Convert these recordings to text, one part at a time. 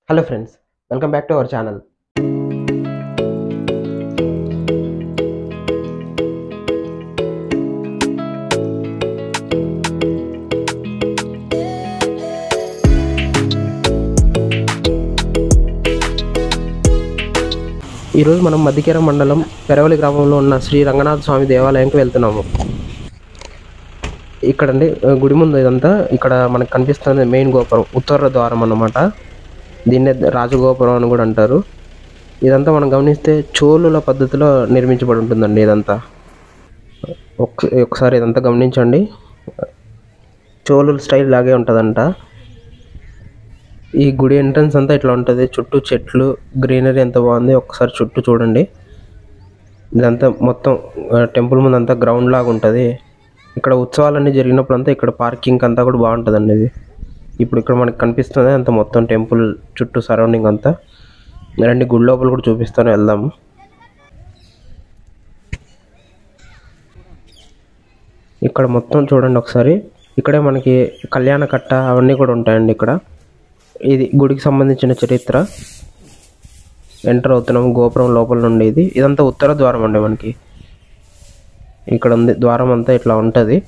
hello friends welcome back to our channel ఈరోజు మనం మధ్యకేర మండలం పెరవలి గ్రామంలో ఉన్న శ్రీ రంగనాథ స్వామి దేవాలయంకి వెళ్తున్నాము ఇక్కడండి ఆ, గుడి ముందు ఇదంతా ఇక్కడ మనకు కనిపిస్తుంది మెయిన్ గోపురం ఉత్తర ద్వారం అన్నమాట దీన్నే రాజగోపురం అని కూడా అంటారు ఇదంతా మనం గమనిస్తే చోళుల పద్ధతిలో నిర్మించబడి ఉంటుందండి ఇదంతా ఒక్క- ఒకసారి ఇదంతా గమనించండి చోళుల స్టైల్ లాగే ఉంటుందంట ఈ గుడి ఎంట్రన్స్ అంతా ఇట్లా ఉంటుంది చుట్టూ చెట్లు గ్రీనరీ ఎంత బాగుంది ఒకసారి చుట్టూ చూడండి ఇదంతా మొత్తం టెంపుల్ ముందు అంతా గ్రౌండ్ లాగా ఉంటుంది ఇక్కడ ఉత్సవాలన్నీ జరిగినప్పుడు అంతా ఇక్కడ పార్కింగ్ అంతా కూడా బాగుంటుందండి ఇది ఇప్పుడు ఇక్కడ మనకి కనిపిస్తుంది అంత మొత్తం టెంపుల్ చుట్టూ సరౌండింగ్ అంతా రండి గుడి లోపల కూడా చూపిస్తాను వెళ్దాము ఇక్కడ మొత్తం చూడండి ఒకసారి ఇక్కడే మనకి కళ్యాణ కట్ట అవన్నీ కూడా ఉంటాయండి ఇక్కడ ఇది గుడికి సంబంధించిన చరిత్ర ఎంటర్ అవుతున్నాం గోపురం లోపల నుండి ఇది ఇదంతా ఉత్తర ద్వారం అండి మనకి ఇక్కడ ఉంది ద్వారం అంతా ఇట్లా ఉంటుంది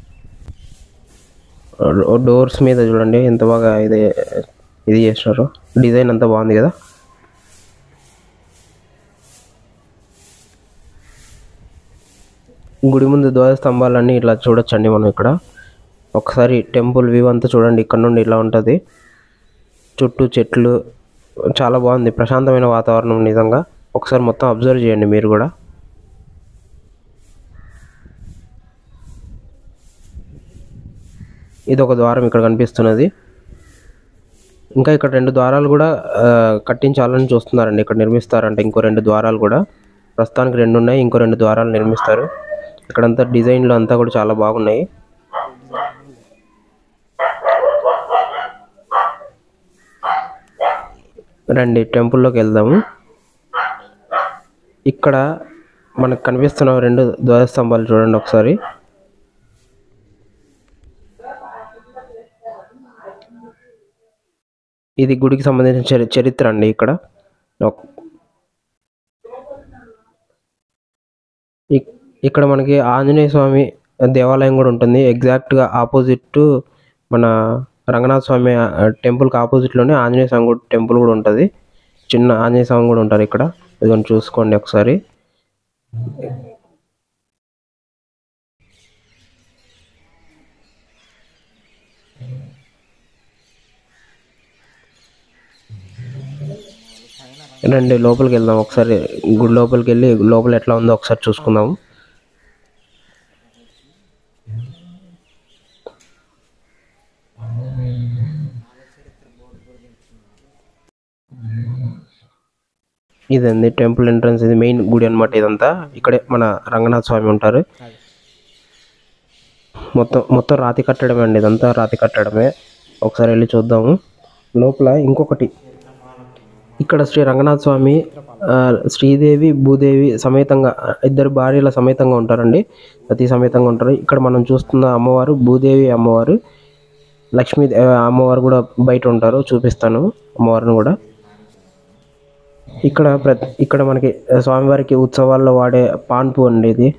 డోర్స్ మీద చూడండి ఎంత బాగా ఇది ఇది చేసినారు డిజైన్ అంతా బాగుంది కదా గుడి ముందు ద్వార స్తంభాలన్నీ ఇట్లా చూడొచ్చండి మనం ఇక్కడ ఒకసారి టెంపుల్ వ్యూ అంతా చూడండి ఇక్కడ నుండి ఇలా ఉంటుంది చుట్టూ చెట్లు చాలా బాగుంది ప్రశాంతమైన వాతావరణం నిజంగా ఒకసారి మొత్తం అబ్జర్వ్ చేయండి మీరు కూడా ఇది ఒక ద్వారం ఇక్కడ కనిపిస్తున్నది ఇంకా ఇక్కడ రెండు ద్వారాలు కూడా ఆ, కట్టించాలని చూస్తున్నారండి ఇక్కడ నిర్మిస్తారంట ఇంకో రెండు ద్వారాలు కూడా ప్రస్తుతానికి రెండు ఉన్నాయి ఇంకో రెండు ద్వారాలు నిర్మిస్తారు ఇక్కడంతా డిజైన్లు అంతా కూడా చాలా బాగున్నాయి రండి టెంపుల్లోకి వెళ్దాము ఇక్కడ మనకు కనిపిస్తున్న రెండు ధ్వజస్తంభాలు చూడండి ఒకసారి ఇది గుడికి సంబంధించిన చరి చరిత్ర అండి ఇక్కడ ఒక్- ఇక్- ఇక్కడ మనకి ఆంజనేయ స్వామి దేవాలయం కూడా ఉంటుంది ఎగ్జాక్ట్గా ఆపోజిట్ మన రంగనాథ స్వామి టెంపుల్కి ఆపోజిట్లోనే ఆంజనేయ స్వామి కూడా టెంపుల్ కూడా ఉంటుంది చిన్న ఆంజనేయ స్వామి కూడా ఉంటారు ఇక్కడ ఇదిగోండి చూసుకోండి ఒకసారి రండి లోపలికి వెళ్దాం ఒకసారి గుడి లోపలికి వెళ్ళి లోపల ఎట్లా ఉందో ఒకసారి చూసుకుందాం ఇదండి టెంపుల్ ఎంట్రన్స్ ఇది మెయిన్ గుడి అన్నమాట ఇదంతా ఇక్కడే మన రంగనాథ స్వామి ఉంటారు మొత్తం మొత్తం రాతి కట్టడమే అండి ఇదంతా రాతి కట్టడమే ఒకసారి వెళ్ళి చూద్దాము లోపల ఇంకొకటి ఇక్కడ శ్రీ రంగనాథ స్వామి ఆ, శ్రీదేవి భూదేవి సమేతంగా ఆ, ఇద్దరు భార్యల సమేతంగా ఉంటారండి సతీ సమేతంగా ఉంటారు ఇక్కడ మనం చూస్తున్న అమ్మవారు భూదేవి అమ్మవారు లక్ష్మీ ఆ, అమ్మవారు కూడా బయట ఉంటారు చూపిస్తాను అమ్మవారిని కూడా ఇక్కడ ప్రతి ఇక్కడ మనకి ఆ, స్వామివారికి ఉత్సవాల్లో వాడే పాన్పు అండి ఇది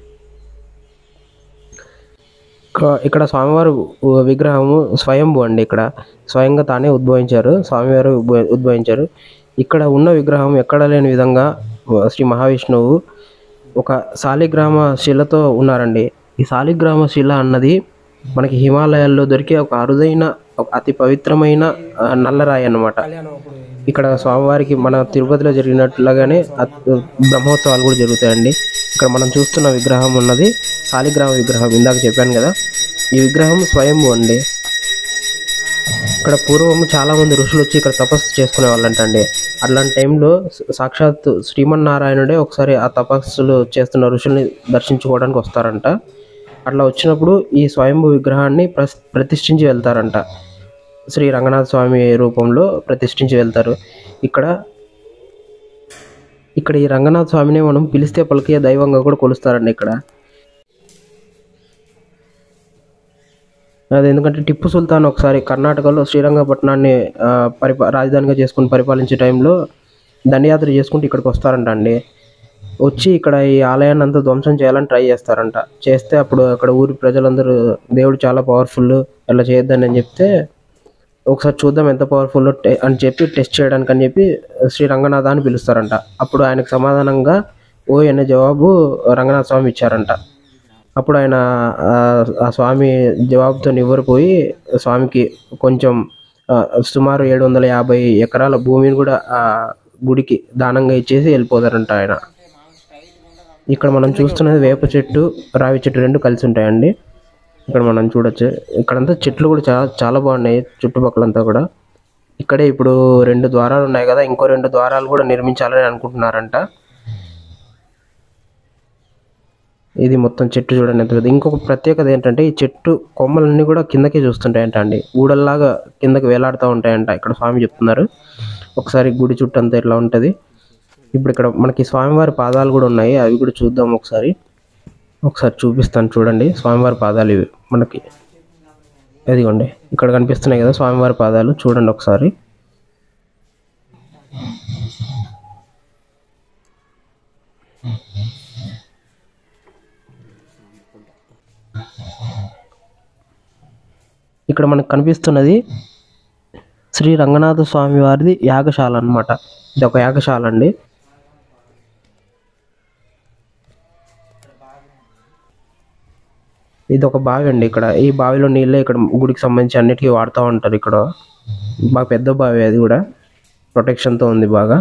ఇక- ఇక్కడ స్వామివారు ఉ- విగ్రహము స్వయంభు అండి ఇక్కడ స్వయంగా తానే ఉద్భవించారు స్వామివారు ఉద్భ- ఉద్భవించారు ఇక్కడ ఉన్న విగ్రహం ఎక్కడ లేని విధంగా వ- శ్రీ మహావిష్ణువు ఒక శాలిగ్రామ శిలతో ఉన్నారండి ఈ శాలిగ్రామ శిల అన్నది మనకి హిమాలయాల్లో దొరికే ఒక అరుదైన ఒక అతి పవిత్రమైన ఆ, నల్లరాయి అన్నమాట ఇక్కడ స్వామివారికి మన తిరుపతిలో జరిగినట్లుగానే అత్- బ్రహ్మోత్సవాలు కూడా జరుగుతాయండి ఇక్కడ మనం చూస్తున్న విగ్రహం ఉన్నది శాలిగ్రామ విగ్రహం ఇందాక చెప్పాను కదా ఈ విగ్రహం స్వయంభూ అండి ఇక్కడ పూర్వం చాలా మంది ఋషులు వచ్చి ఇక్కడ తపస్సు చేసుకునే వాళ్ళంటండి అట్లాంటి టైంలో స- సాక్షాత్ శ్రీమన్నారాయణుడే ఒకసారి ఆ తపస్సులు చేస్తున్న ఋషుల్ని దర్శించుకోవడానికి వస్తారంట అట్లా వచ్చినప్పుడు ఈ స్వయంభూ విగ్రహాన్ని ప్రస్ ప్రతిష్ఠించి వెళ్తారంట శ్రీ రంగనాథ స్వామి రూపంలో ప్రతిష్ఠించి వెళ్తారు ఇక్కడ ఇక్కడ ఈ రంగనాథ స్వామిని మనం పిలిస్తే పలికే దైవంగా కూడా కొలుస్తారండి ఇక్కడ అది ఎందుకంటే టిప్పు సుల్తాన్ ఒకసారి కర్ణాటకలో శ్రీరంగపట్నాన్ని ఆ, పరిపా రాజధానిగా చేసుకుని పరిపాలించే టైంలో దండయాత్ర చేసుకుంటూ ఇక్కడికి వస్తారంట అండి వచ్చి ఇక్కడ ఈ ఆలయాన్ని అంతా ధ్వంసం చేయాలని ట్రై చేస్తారంట చేస్తే అప్పుడు అక్కడ ఊరి ప్రజలందరూ దేవుడు చాలా పవర్ఫుల్ అలా చేయొద్దని అని చెప్తే ఒకసారి చూద్దాం ఎంత పవర్ఫుల్ అని చెప్పి టెస్ట్ చేయడానికి అని చెప్పి శ్రీ రంగనాథ అని పిలుస్తారంట అప్పుడు ఆయనకు సమాధానంగా ఓ అనే జవాబు రంగనాథ స్వామి ఇచ్చారంట అప్పుడు ఆయన ఆ, ఆ స్వామి జవాబుతో నివ్వరిపోయి స్వామికి కొంచెం ఆ, సుమారు ఏడు వందల యాభై ఎకరాల భూమిని కూడా ఆ గుడికి దానంగా ఇచ్చేసి వెళ్ళిపోతారంట ఆయన ఇక్కడ మనం చూస్తున్నది వేప చెట్టు రావి చెట్టు రెండు కలిసి ఉంటాయండి ఇక్కడ మనం చూడొచ్చు ఇక్కడంతా చెట్లు కూడా చాలా చాలా బాగున్నాయి చుట్టుపక్కలంతా కూడా ఇక్కడే ఇప్పుడు రెండు ద్వారాలు ఉన్నాయి కదా ఇంకో రెండు ద్వారాలు కూడా నిర్మించాలని అనుకుంటున్నారంట ఇది మొత్తం చెట్టు చూడండి ఎంత పెద్ద ఇంకొక ప్రత్యేకత ఏంటంటే ఈ చెట్టు కొమ్మలన్నీ కూడా కిందకే చూస్తుంటాయంట అండి ఊడల్లాగా కిందకి వేలాడుతూ ఉంటాయంట ఇక్కడ స్వామి చెప్తున్నారు ఒకసారి గుడి చుట్టూ అంతా ఇట్లా ఉంటుంది ఇప్పుడు ఇక్కడ మనకి స్వామివారి పాదాలు కూడా ఉన్నాయి అవి కూడా చూద్దాం ఒకసారి ఒకసారి చూపిస్తాను చూడండి స్వామివారి పాదాలు ఇవి మనకి అదిగోండి ఇక్కడ కనిపిస్తున్నాయి కదా స్వామివారి పాదాలు చూడండి ఒకసారి ఇక్కడ మనకు కనిపిస్తున్నది శ్రీ రంగనాథ స్వామి వారిది యాగశాల అన్నమాట ఇది ఒక యాగశాల అండి ఇది ఒక బావి అండి ఇక్కడ ఈ బావిలో నీళ్ళే ఇక్కడ గుడికి సంబంధించి అన్నిటికీ వాడుతూ ఉంటారు ఇక్కడ బాగా పెద్ద బావి అది కూడా ప్రొటెక్షన్తో ఉంది బాగా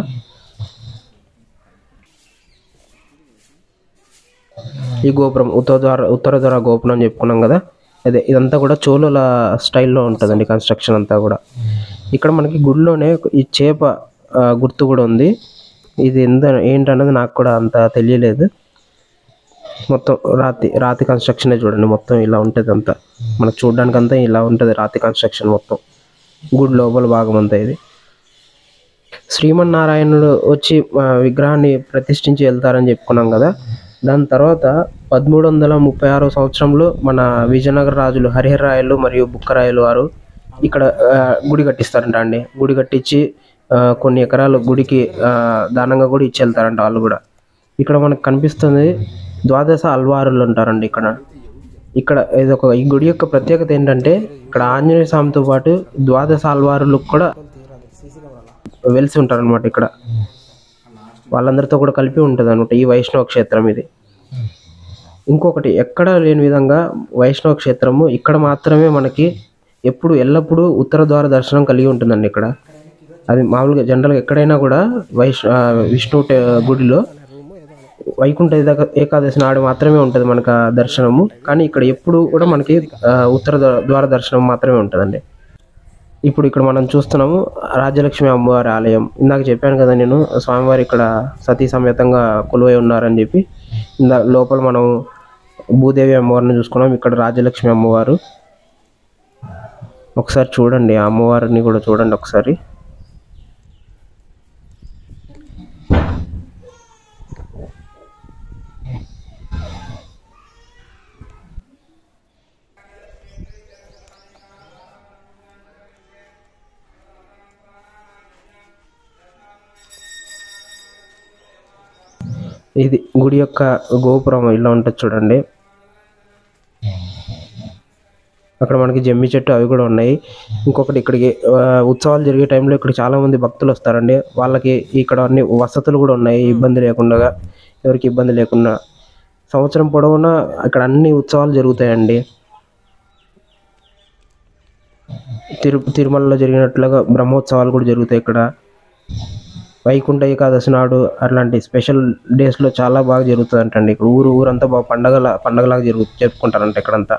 ఈ గోపురం ఉత్తర ద్వార ఉత్తర ద్వార గోపురం అని చెప్పుకున్నాం కదా అదే ఇదంతా కూడా చోళుల స్టైల్లో ఉంటుందండి కన్స్ట్రక్షన్ అంతా కూడా ఇక్కడ మనకి గుడిలోనే ఈ చేప ఆ, గుర్తు కూడా ఉంది ఇది ఎంత ఏంటన్నది నాకు కూడా అంత తెలియలేదు మొత్తం రాతి రాతి కన్స్ట్రక్షన్ చూడండి మొత్తం ఇలా ఉంటుంది అంతా మనకు చూడడానికి అంతా ఇలా ఉంటుంది రాతి కన్స్ట్రక్షన్ మొత్తం గుడి లోపల భాగం అంతా ఇది శ్రీమన్నారాయణుడు వచ్చి ఆ, విగ్రహాన్ని ప్రతిష్ఠించి వెళ్తారని చెప్పుకున్నాం కదా దాని తర్వాత పదమూడు వందల ముప్పై ఆరో సంవత్సరంలో మన విజయనగర రాజులు హరిహరాయలు మరియు బుక్కరాయలు వారు ఇక్కడ ఆ, గుడి కట్టిస్తారంట అండి గుడి కట్టించి ఆ, కొన్ని ఎకరాలు గుడికి ఆ, దానంగా కూడా ఇచ్చి వెళ్తారంట వాళ్ళు కూడా ఇక్కడ మనకు కనిపిస్తుంది ద్వాదశ అల్వారులు ఉంటారండి ఇక్కడ ఇక్కడ ఇది ఒక ఈ గుడి యొక్క ప్రత్యేకత ఏంటంటే ఇక్కడ ఆంజనేయ స్వామితో పాటు ద్వాదశ అల్వారులు కూడా వెలిసి ఉంటారు అనమాట ఇక్కడ వాళ్ళందరితో కూడా కలిపి ఉంటుంది అనమాట ఈ వైష్ణవ క్షేత్రం ఇది ఇంకొకటి ఎక్కడ లేని విధంగా వైష్ణవ క్షేత్రము ఇక్కడ మాత్రమే మనకి ఎప్పుడు ఎల్లప్పుడూ ఉత్తర ద్వార దర్శనం కలిగి ఉంటుందండి ఇక్కడ అది మామూలుగా జనరల్గా ఎక్కడైనా కూడా వైష్ ఆ, విష్ణు టె- గుడిలో వైకుంఠ ఏకా- ఏకాదశి నాడు మాత్రమే ఉంటుంది మనకు ఆ దర్శనము కానీ ఇక్కడ ఎప్పుడు కూడా మనకి ఆ, ఉత్తర ద్వా- ద్వార దర్శనం మాత్రమే ఉంటుందండి ఇప్పుడు ఇక్కడ మనం చూస్తున్నాము రాజ్యలక్ష్మి అమ్మవారి ఆలయం ఇందాక చెప్పాను కదా నేను స్వామివారి ఇక్కడ సతీ సమేతంగా కొలువై ఉన్నారని చెప్పి ఇందా లోపల మనం భూదేవి అమ్మవారిని చూసుకున్నాం ఇక్కడ రాజ్యలక్ష్మి అమ్మవారు ఒకసారి చూడండి ఆ అమ్మవారిని కూడా చూడండి ఒకసారి ఇది గుడి యొక్క గోపురం ఇలా ఉంటుంది చూడండి అక్కడ మనకి జమ్మి చెట్టు అవి కూడా ఉన్నాయి ఇంకొకటి ఇక్కడికి ఆ, ఉత్సవాలు జరిగే టైంలో ఇక్కడ చాలా మంది భక్తులు వస్తారండి వాళ్ళకి ఇక్కడ అన్ని వసతులు కూడా ఉన్నాయి ఇబ్బంది లేకుండా ఎవరికి ఇబ్బంది లేకుండా సంవత్సరం పొడవునా అక్కడ అన్ని ఉత్సవాలు జరుగుతాయండి తిరు తిరుమలలో జరిగినట్లుగా బ్రహ్మోత్సవాలు కూడా జరుగుతాయి ఇక్కడ వైకుంఠ ఏకాదశి నాడు అట్లాంటి స్పెషల్ డేస్లో చాలా బాగా జరుగుతుంది అంటండి ఇక్కడ ఊరు ఊరంతా బాగా పండగల పండగలాగా జరుగు జరుపుకుంటారంట ఇక్కడంతా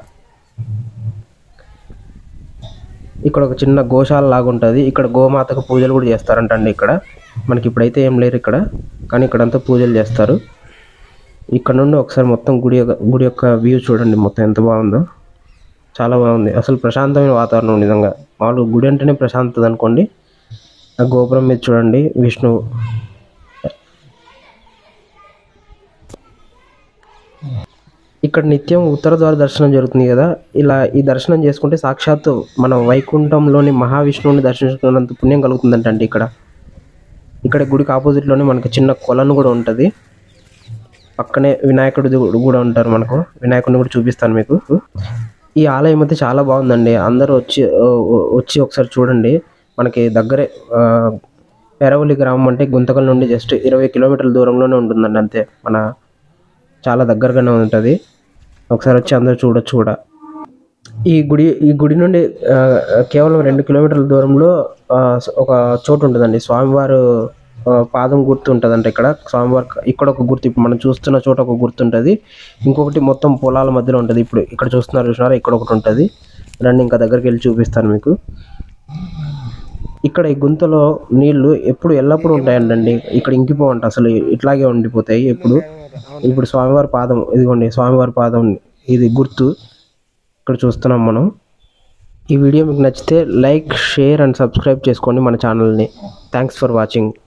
ఇక్కడ ఒక చిన్న గోశాల లాగా ఉంటుంది ఇక్కడ గోమాతకు పూజలు కూడా చేస్తారంటండి ఇక్కడ మనకి ఇప్పుడైతే ఏం లేరు ఇక్కడ కానీ ఇక్కడంతా పూజలు చేస్తారు ఇక్కడ నుండి ఒకసారి మొత్తం గుడి యొక్క గుడి యొక్క వ్యూ చూడండి మొత్తం ఎంత బాగుందో చాలా బాగుంది అసలు ప్రశాంతమైన వాతావరణం నిజంగా మామూలుగా గుడి అంటేనే ప్రశాంతత అనుకోండి ఆ గోపురం మీద చూడండి విష్ణువు ఇక్కడ నిత్యం ఉత్తర ద్వార దర్శనం జరుగుతుంది కదా ఇలా ఈ దర్శనం చేసుకుంటే సాక్షాత్తు మన వైకుంఠంలోని మహావిష్ణువుని దర్శించుకున్నంత పుణ్యం కలుగుతుందంటండి ఇక్కడ ఇక్కడ గుడికి ఆపోజిట్లోనే మనకి చిన్న కొలను కూడా ఉంటుంది పక్కనే వినాయకుడి కూడా ఉంటారు మనకు వినాయకుడిని కూడా చూపిస్తాను మీకు ఈ ఆలయం అయితే చాలా బాగుందండి అందరూ వచ్చి ఓ- వచ్చి ఒకసారి చూడండి మనకి దగ్గరే ఆ, ఎరవలి గ్రామం అంటే గుంతకల్ నుండి జస్ట్ ఇరవై కిలోమీటర్ల దూరంలోనే ఉంటుందండి అంతే మన చాలా దగ్గరగానే ఉంటుంది ఒకసారి వచ్చి అందరూ చూడొచ్చు కూడా ఈ గుడి ఈ గుడి నుండి ఆ, కేవలం రెండు కిలోమీటర్ల దూరంలో ఆ, ఒక చోటు ఉంటుందండి స్వామివారు ఆ, పాదం గుర్తు ఉంటుందంట ఇక్కడ స్వామివారి ఇక్కడ ఒక గుర్తు ఇప్పుడు మనం చూస్తున్న చోట ఒక గుర్తు ఉంటుంది ఇంకొకటి మొత్తం పొలాల మధ్యలో ఉంటుంది ఇప్పుడు ఇక్కడ చూస్తున్నారు చూసినారా ఇక్కడ ఒకటి ఉంటుంది రండి ఇంకా దగ్గరికి వెళ్ళి చూపిస్తాను మీకు ఇక్కడ ఈ గుంతలో నీళ్లు ఎప్పుడు ఎల్లప్పుడూ ఉంటాయండి ఇక్కడ ఇంకిపోవంట అసలు ఇట్లాగే ఉండిపోతాయి ఎప్పుడు ఇప్పుడు స్వామివారి పాదం ఇదిగోండి స్వామివారి పాదం ఇది గుర్తు ఇక్కడ చూస్తున్నాం మనం ఈ వీడియో మీకు నచ్చితే లైక్ షేర్ అండ్ సబ్స్క్రైబ్ చేసుకోండి మన ఛానల్ని థ్యాంక్స్ ఫర్ వాచింగ్